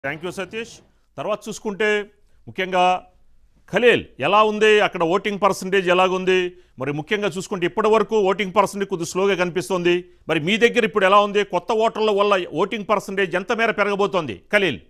Thank you Satish తర్వాత చూసుకుంటే ముఖ్యంగా ఖలీల్ ఎలా ఉంది అక్కడ ఓటింగ్ పర్సంటేజ్ ఎలాగుంది మరి ముఖ్యంగా చూసుకుంటే ఇప్పటి వరకు ఓటింగ్ పర్సంటేజ్ కొద్ది స్లోగా కనిపిస్తుంది మరి మీ దగ్గర ఇప్పుడు ఎలా ఉంది కొత్త ఓటర్ల వల్ల ఓటింగ్ పర్సంటేజ్ ఎంత మేర పెరగబోతోంది ఖలీల్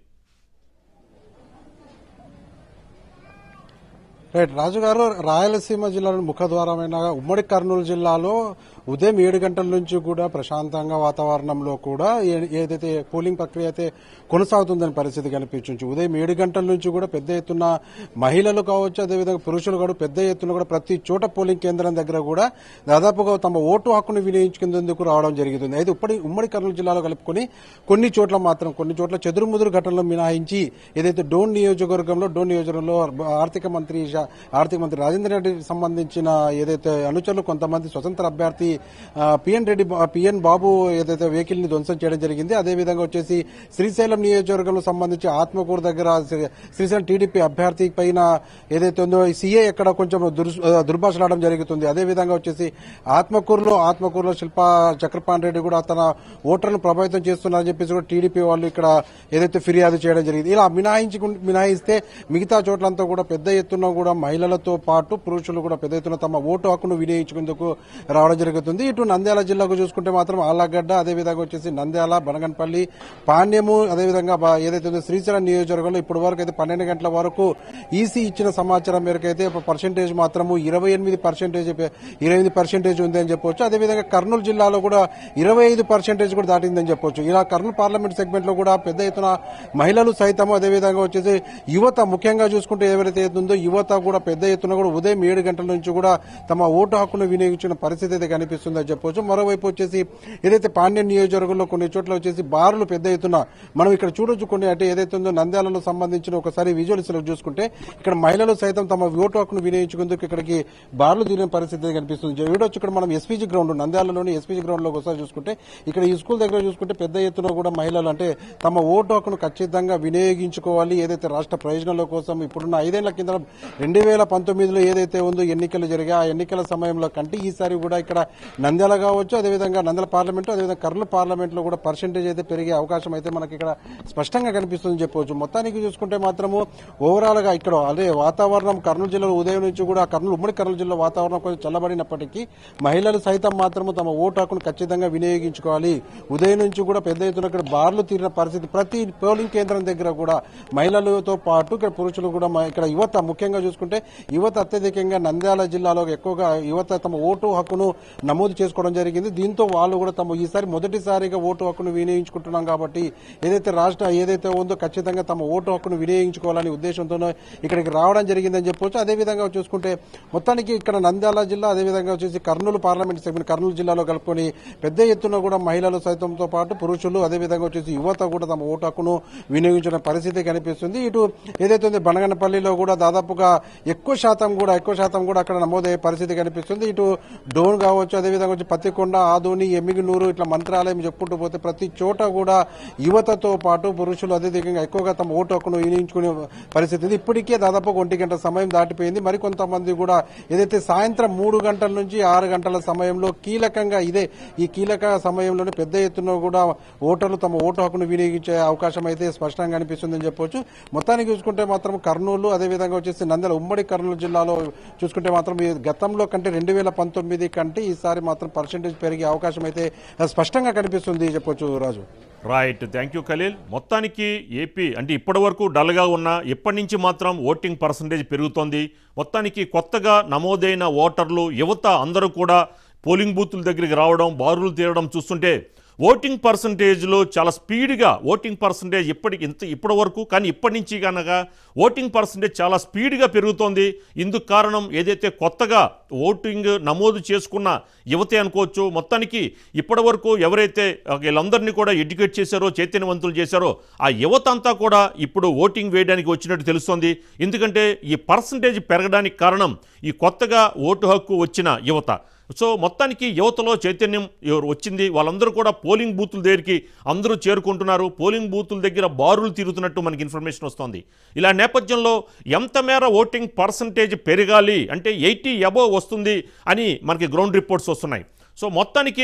రైట్ రాజు గారు రాయలసీమ జిల్లాలోని ముఖద్వారమైన ఉమ్మడి కర్నూలు జిల్లాలో ఉదయం ఏడు గంటల నుంచి కూడా ప్రశాంతంగా వాతావరణంలో కూడా ఏ- ఏదైతే పోలింగ్ ప్రక్రియ అయితే కొనసాగుతుందని పరిస్థితి కనిపించు ఉదయం ఏడు గంటల నుంచి కూడా పెద్ద ఎత్తున మహిళలు కావచ్చు అదేవిధంగా పురుషులు కూడా పెద్ద ఎత్తున కూడా ప్రతి చోట పోలింగ్ కేంద్రం దగ్గర కూడా దాదాపుగా తమ ఓటు హక్కును వినియోగించుకునేందుకు రావడం జరుగుతుంది అయితే ఉమ్మడి ఉమ్మడి కర్నూలు జిల్లాలో కలుపుకొని కొన్ని చోట్ల మాత్రం కొన్ని చోట్ల చెదురుముదురు ఘటనలు మినహాయించి ఏదైతే డోన్ నియోజకవర్గంలో డోన్ నియోజకవర్గంలో ఆర్థిక మంత్రి షా- ఆర్థిక మంత్రి రాజేంద్ర రెడ్డికి సంబంధించిన ఏదైతే అనుచరులు కొంతమంది స్వతంత్ర అభ్యర్థి ఆ, పిఎన్ రెడ్డి బా- పిఎన్ బాబు ఏదైతే వెహికల్ ని ధ్వంసం చేయడం జరిగింది అదేవిధంగా వచ్చేసి శ్రీశైలం నియోజకవర్గంలో సంబంధించి ఆత్మకూరు దగ్గర శ్రీ- శ్రీశైలం టీడీపీ అభ్యర్థి పైన ఏదైతే ఉందో ఈ సీఏ ఎక్కడ కొంచెం దుర్ దుర్భాషలాడడం జరుగుతుంది అదేవిధంగా వచ్చేసి ఆత్మకూరులో ఆత్మకూరులో శిల్పా చక్రపాణి రెడ్డి కూడా తన ఓటర్లను ప్రభావితం చేస్తున్నారని చెప్పేసి కూడా టీడీపీ వాళ్ళు ఇక్కడ ఏదైతే ఫిర్యాదు చేయడం జరిగింది ఇలా మినహాయించి మినహాయిస్తే మిగతా చోట్లంతా కూడా పెద్ద ఎత్తున కూడా మహిళలతో పాటు పురుషులు కూడా పెద్ద ఎత్తున తమ ఓటు హక్కును వినియోగించుకుందుకు రావడం జరుగుతుంది ఇటు నంద్యాల జిల్లాకు చూసుకుంటే మాత్రం ఆళ్లగడ్డ అదేవిధంగా వచ్చేసి నంద్యాల బనగన్పల్లి పాణ్యము అదేవిధంగా బా- ఏదైతే ఉందో శ్రీశైలం నియోజకవర్గంలో ఇప్పటి వరకు అయితే పన్నెండు గంటల వరకు ఈసీ ఇచ్చిన సమాచారం మేరకు అయితే పర్సెంటేజ్ మాత్రము ఇరవై ఎనిమిది పర్సెంటేజ్ ఇరవై ఎనిమిది పర్సెంటేజ్ ఉంది అని చెప్పొచ్చు అదేవిధంగా కర్నూలు జిల్లాలో కూడా ఇరవై ఐదు పర్సెంటేజ్ కూడా దాటిందని చెప్పొచ్చు ఇలా కర్నూలు పార్లమెంట్ సెగ్మెంట్ లో కూడా పెద్ద ఎత్తున మహిళలు సైతము అదేవిధంగా వచ్చేసి యువత ముఖ్యంగా చూసుకుంటే ఎవరైతే ఉందో యువత కూడా పెద్ద ఎత్తున కూడా ఉదయం ఏడు గంటల నుంచి కూడా తమ ఓటు హక్కును వినియోగించిన పరిస్థితి అయితే కనిపిస్తుందని చెప్పొచ్చు మరోవైపు వచ్చేసి ఏదైతే పాండ్య నియోజకవర్గంలో కొన్ని చోట్ల వచ్చేసి బారులు పెద్ద ఎత్తున మనం ఇక్కడ చూడొచ్చు కొన్ని అంటే ఏదైతే ఉందో నంద్యాలలో సంబంధించిన ఒకసారి విజువల్స్ చూసుకుంటే ఇక్కడ మహిళలు సైతం తమ ఓటు హక్కును వినియోగించుకుందుకు ఇక్కడికి బార్లు తిరిగిన పరిస్థితి అయితే కనిపిస్తుంది చూడొచ్చు ఇక్కడ మనం ఎస్పీజీ గ్రౌండ్ నంద్యాలలోని ఎస్పీజీ గ్రౌండ్ లో ఒకసారి చూసుకుంటే ఇక్కడ ఈ స్కూల్ దగ్గర చూసుకుంటే పెద్ద ఎత్తున కూడా మహిళలు అంటే తమ ఓటు హక్కును ఖచ్చితంగా వినియోగించుకోవాలి ఏదైతే రాష్ట్ర ప్రయోజనాల కోసం ఇప్పుడున్న ఐదేళ్ల కింద రెండు వేల పంతొమ్మిదిలో ఏదైతే ఉందో ఎన్నికలు జరిగా ఆ ఎన్నికల సమయంలో కంటే ఈసారి కూడా ఇక్కడ నంద్యాల కావచ్చు అదేవిధంగా నంద్యాల పార్లమెంట్ అదేవిధంగా కర్నూలు పార్లమెంట్ లో కూడా పర్సెంటేజ్ అయితే పెరిగే అవకాశం అయితే మనకి ఇక్కడ స్పష్టంగా కనిపిస్తుందని చెప్పవచ్చు మొత్తానికి చూసుకుంటే మాత్రము ఓవరాల్ గా ఇక్కడ అదే వాతావరణం కర్నూలు జిల్లాలో ఉదయం నుంచి కూడా కర్నూలు ఉమ్మడి కర్నూలు జిల్లా వాతావరణం కొంచెం చల్లబడినప్పటికీ మహిళలు సైతం మాత్రము తమ ఓటు హక్కును ఖచ్చితంగా వినియోగించుకోవాలి ఉదయం నుంచి కూడా పెద్ద ఎత్తున ఇక్కడ బార్లు తీరిన పరిస్థితి ప్రతి పోలింగ్ కేంద్రం దగ్గర కూడా మహిళలతో పాటు ఇక్కడ పురుషులు కూడా మ- ఇక్కడ యువత ముఖ్యంగా చూసుకుంటే యువత అత్యధికంగా నంద్యాల జిల్లాలో ఎక్కువగా యువత తమ ఓటు హక్కును నమోదు చేసుకోవడం జరిగింది దీంతో వాళ్ళు కూడా తమ ఈసారి మొదటిసారిగా ఓటు హక్కును వినియోగించుకుంటున్నాం కాబట్టి ఏదైతే రాష్ట్ర ఏదైతే ఉందో ఖచ్చితంగా తమ ఓటు హక్కును వినియోగించుకోవాలనే ఉద్దేశంతోనే ఇక్కడికి రావడం జరిగిందని చెప్పొచ్చు అదేవిధంగా చూసుకుంటే మొత్తానికి ఇక్కడ నంద్యాల జిల్లా అదేవిధంగా వచ్చేసి కర్నూలు పార్లమెంట్ సెగ్మెంట్ కర్నూలు జిల్లాలో కలుపుకొని పెద్ద ఎత్తున కూడా మహిళలు సైతంతో పాటు పురుషులు అదేవిధంగా వచ్చేసి యువత కూడా తమ ఓటు హక్కును వినియోగించిన పరిస్థితి కనిపిస్తుంది ఇటు ఏదైతే ఉంది బనగనపల్లిలో కూడా దాదాపుగా ఎక్కువ శాతం కూడా ఎక్కువ శాతం కూడా అక్కడ నమోదయ్యే పరిస్థితి కనిపిస్తుంది ఇటు డోన్ కావచ్చు అదేవిధంగా వచ్చి పత్తికొండ ఆదోని ఎమ్మిగినూరు ఇట్లా మంత్రాలయం చెప్పుకుంటూ పోతే ప్రతి చోట కూడా యువతతో పాటు పురుషులు అదేవిధంగా ఎక్కువగా తమ ఓటు హక్కును వినియోగించుకునే పరిస్థితి ఉంది. ఇప్పటికే దాదాపు ఒక ఒంటి గంట సమయం దాటిపోయింది మరికొంతమంది కూడా ఏదైతే సాయంత్రం మూడు గంటల నుంచి ఆరు గంటల సమయంలో కీలకంగా ఇదే ఈ కీలక సమయంలోనే పెద్ద ఎత్తున కూడా ఓటర్లు తమ ఓటు హక్కును వినియోగించే అవకాశం అయితే స్పష్టంగా అనిపిస్తుందని చెప్పొచ్చు మొత్తానికి చూసుకుంటే మాత్రం కర్నూలు అదేవిధంగా వచ్చేసి నంద్యాల ఉమ్మడి కర్నూలు జిల్లాలో చూసుకుంటే మాత్రం ఈ గతంలో కంటే రెండు వేల పంతొమ్మిది కంటే ఈసారి మాత్రం పర్సెంటేజ్ పెరిగే అవకాశం అయితే స్పష్టంగా కనిపిస్తుంది చెప్పొచ్చు Raju right thank you Khalil మొత్తానికి ఏపీ అంటే ఇప్పటి వరకు డల్గా ఉన్న ఇప్పటి నుంచి మాత్రం ఓటింగ్ పర్సంటేజ్ పెరుగుతోంది మొత్తానికి కొత్తగా నమోదైన ఓటర్లు యువత అందరూ కూడా పోలింగ్ బూతుల దగ్గరికి రావడం బారులు తీరడం చూస్తుంటే ఓటింగ్ పర్సంటేజ్లో చాలా స్పీడ్గా ఓటింగ్ పర్సంటేజ్ ఇప్పటికి ఇంత ఇప్పటి వరకు కానీ ఇప్పటి నుంచి కనుక ఓటింగ్ పర్సంటేజ్ చాలా స్పీడ్గా పెరుగుతోంది ఇందుకు కారణం ఏదైతే కొత్తగా ఓటింగ్ నమోదు చేసుకున్న యువతే అనుకోవచ్చు మొత్తానికి ఇప్పటి వరకు ఎవరైతే వీళ్ళందరినీ కూడా ఎడ్యుకేట్ చేశారో చైతన్యవంతులు చేశారో ఆ యువత అంతా కూడా ఇప్పుడు ఓటింగ్ వేయడానికి వచ్చినట్టు తెలుస్తోంది ఎందుకంటే ఈ పర్సంటేజ్ పెరగడానికి కారణం ఈ కొత్తగా ఓటు హక్కు వచ్చిన యువత సో మొత్తానికి యువతలో చైతన్యం ఎవరు వచ్చింది వాళ్ళందరూ కూడా పోలింగ్ బూతుల దగ్గరికి అందరూ చేరుకుంటున్నారు పోలింగ్ బూతుల దగ్గర బారులు తిరుగుతున్నట్టు మనకి ఇన్ఫర్మేషన్ వస్తుంది ఇలా నేపథ్యంలో ఎంత మేర ఓటింగ్ పర్సంటేజ్ పెరగాలి అంటే ఎయిటీ అబోవ్ వస్తుంది అని మనకి గ్రౌండ్ రిపోర్ట్స్ వస్తున్నాయి సో మొత్తానికి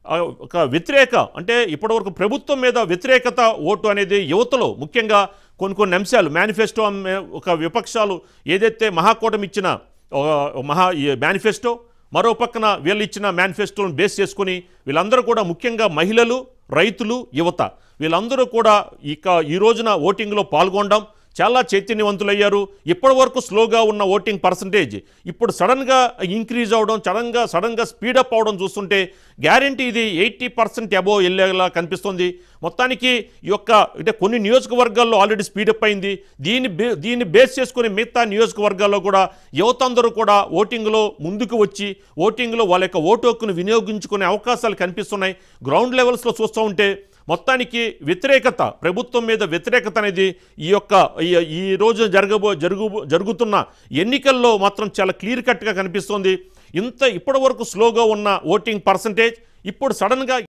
ఆ, ఒక వ్యతిరేక అంటే ఇప్పటివరకు ప్రభుత్వం మీద వ్యతిరేకత ఓటు అనేది యువతలో ముఖ్యంగా కొన్ని కొన్ని అంశాలు మేనిఫెస్టో అమ్మే ఒక విపక్షాలు ఏదైతే మహాకూటమి ఇచ్చిన ఒక మహా ఈ మేనిఫెస్టో మరో పక్కన వీళ్ళు ఇచ్చిన మేనిఫెస్టోను బేస్ చేసుకుని వీళ్ళందరూ కూడా ముఖ్యంగా మహిళలు రైతులు యువత వీళ్ళందరూ కూడా ఇక ఈ రోజున ఓటింగ్లో పాల్గొనడం చాలా చైతన్యవంతులయ్యారు ఇప్పటి వరకు స్లోగా ఉన్న ఓటింగ్ పర్సంటేజ్ ఇప్పుడు సడన్గా ఇంక్రీజ్ అవడం సడన్గా సడన్గా స్పీడప్ అవడం చూస్తుంటే గ్యారంటీ ఇది ఎయిటీ పర్సెంట్ అబోవ్ వెళ్ళేలా కనిపిస్తుంది మొత్తానికి ఈ యొక్క అంటే కొన్ని నియోజకవర్గాల్లో ఆల్రెడీ స్పీడప్ అయింది దీన్ని బే- దీన్ని బేస్ చేసుకుని మిగతా నియోజకవర్గాల్లో కూడా యువత అందరూ కూడా ఓటింగ్లో ముందుకు వచ్చి ఓటింగ్లో వాళ్ళ యొక్క ఓటు హక్కును వినియోగించుకునే అవకాశాలు కనిపిస్తున్నాయి గ్రౌండ్ లెవెల్స్లో చూస్తూ ఉంటే మొత్తానికి వ్యతిరేకత ప్రభుత్వం మీద వ్యతిరేకత అనేది ఈ యొక్క ఈ- ఈ రోజు జరగబో జరుగు జరుగుతున్న ఎన్నికల్లో మాత్రం చాలా క్లియర్ కట్గా కనిపిస్తోంది ఇంత ఇప్పటి వరకు స్లోగా ఉన్న ఓటింగ్ పర్సంటేజ్ ఇప్పుడు సడన్గా